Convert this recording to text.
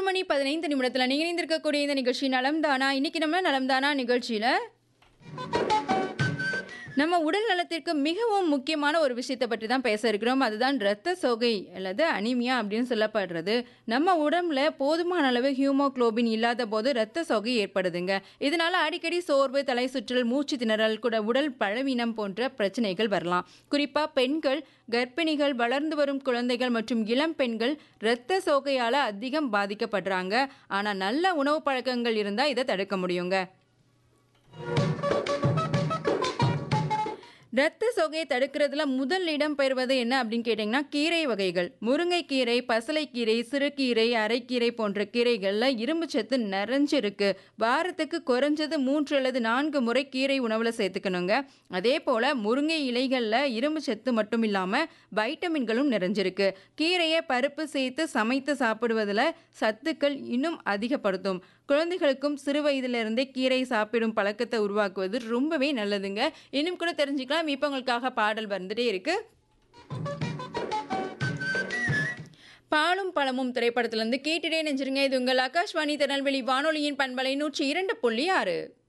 மணி பதினைந்து நிமிடத்தில் நீங்கள் இணைந்திருக்கக்கூடிய இந்த நிகழ்ச்சி நலம்தானா இன்னைக்கு நம்ம நலம்தானா நிகழ்ச்சியில் நம்ம உடல் நலத்திற்கு மிகவும் முக்கியமான ஒரு விஷயத்தை பற்றி தான் பேச இருக்கிறோம் அதுதான் இரத்த சோகை அல்லது அனிமியா அப்படின்னு சொல்லப்படுறது நம்ம உடம்புல போதுமான அளவு ஹியூமோக்ளோபின் இல்லாத போது இரத்த சோகை ஏற்படுதுங்க இதனால அடிக்கடி சோர்வு தலை சுற்றல் மூச்சு திணறல் கூட உடல் பலவீனம் போன்ற பிரச்சனைகள் வரலாம் குறிப்பா பெண்கள் கர்ப்பிணிகள் வளர்ந்து வரும் குழந்தைகள் மற்றும் இளம் பெண்கள் இரத்த சோகையால அதிகம் பாதிக்கப்படுறாங்க ஆனா நல்ல உணவு பழக்கங்கள் இருந்தா இதை தடுக்க முடியுங்க இரத்த சோகையை தடுக்கிறதுல முதல் இடம் பெறுவது என்ன அப்படின்னு கேட்டிங்கன்னா கீரை வகைகள் முருங்கைக்கீரை பசலைக்கீரை சிறுகீரை அரைக்கீரை போன்ற கீரைகளில் இரும்பு சத்து நிறைஞ்சிருக்கு வாரத்துக்கு குறைஞ்சது மூன்று அல்லது நான்கு முறை கீரை உணவில் சேர்த்துக்கணுங்க அதே போல் முருங்கை இலைகளில் இரும்பு சத்து மட்டும் இல்லாமல் வைட்டமின்களும் நிறைஞ்சிருக்கு கீரையை பருப்பு சேர்த்து சமைத்து சாப்பிடுவதில் சத்துக்கள் இன்னும் அதிகப்படுத்தும் குழந்தைகளுக்கும் சிறு வயதிலிருந்தே கீரை சாப்பிடும் பழக்கத்தை உருவாக்குவது ரொம்பவே நல்லதுங்க இன்னும் கூட தெரிஞ்சுக்கலாம் இப்போ உங்களுக்காக பாடல் வந்துட்டே இருக்கு பாலும் பழமும் திரைப்படத்திலிருந்து கேட்டுட்டே நெஞ்சிருங்க இது உங்கள் ஆகாஷ்வாணி திருநெல்வேலி வானொலியின் பண்பலை நூற்றி இரண்டு புள்ளி ஆறு